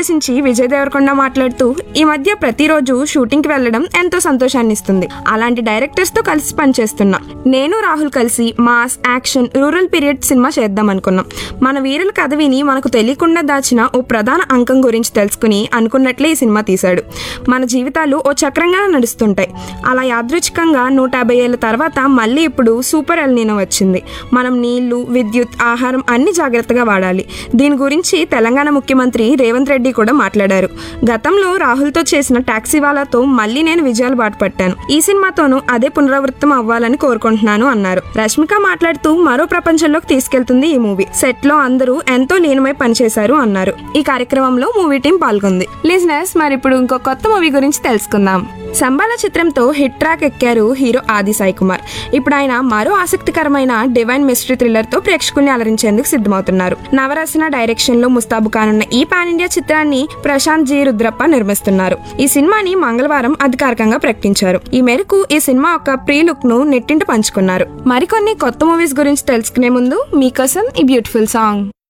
ఉద్దేశించి విజయ్ దేవరకొండ మాట్లాడుతూ ఈ మధ్య ప్రతిరోజు షూటింగ్ కి వెళ్ళడం ఎంతో సంతోషాన్ని ఇస్తుంది అలాంటి డైరెక్టర్స్ తో కలిసి పనిచేస్తున్నా నేను రాహుల్ కలిసి mass action rural period cinema చేద్దాం అనుకున్నాం మన వీరుల కథ విని మనకు తెలియకుండా దాచిన ఓ ప్రధాన అంకం గురించి తెలుసుకుని అనుకున్నట్లే ఈ సినిమా తీశాడు మన జీవితాలు ఓ చక్రంగా నడుస్తుంటాయి అలా యాదృచ్ఛికంగా నూట యాభై ఏళ్ళ తర్వాత మళ్ళీ ఇప్పుడు సూపర్ ఎల్నీనో వచ్చింది మనం నీళ్లు విద్యుత్ ఆహారం అన్ని జాగ్రత్తగా వాడాలి దీని గురించి తెలంగాణ ముఖ్యమంత్రి రేవంత్ రెడ్డి కూడా మాట్లాడారు గతంలో రాహుల్తో చేసిన టాక్సీ వాళ్ళతో మళ్ళీ నేను విజయాలు బాటపట్టాను ఈ సినిమాతోనూ అదే పునరావృతం అవ్వాలని కోరుకుంటున్నాను అన్నారు రష్మిక మాట్లాడుతూ మరో ప్రపంచంలోకి తీసుకెళ్తుంది ఈ మూవీ సెట్ లో అందరూ ఎంతో లీనమై పనిచేశారు అన్నారు ఈ కార్యక్రమంలో మూవీ టీం పాల్గొంది లిజనర్స్ మరి ఇప్పుడు ఇంకో కొత్త మూవీ గురించి తెలుసుకుందాం సంబాల చిత్రంతో హిట్ ట్రాక్ ఎక్కారు హీరో ఆది సాయి కుమార్ ఇప్పుడు ఆయన మరో ఆసక్తికరమైన డివైన్ మిస్టరీ థ్రిల్లర్ తో ప్రేక్షకుల్ని అలరించేందుకు సిద్ధమవుతున్నారు నవరసన డైరెక్షన్ లో ముస్తాబు కానున్న ఈ పాన్ ఇండియా చిత్రాన్ని ప్రశాంత్ జీ రుద్రప్ప నిర్మిస్తున్నారు ఈ సినిమాని మంగళవారం అధికారికంగా ప్రకటించారు ఈ మేరకు ఈ సినిమా ఒక ప్రీ లుక్ ను నెట్టింట పంచుకున్నారు మరికొన్ని కొత్త మూవీస్ గురించి తెలుసుకునే ముందు మీకోసం ఈ బ్యూటిఫుల్ సాంగ్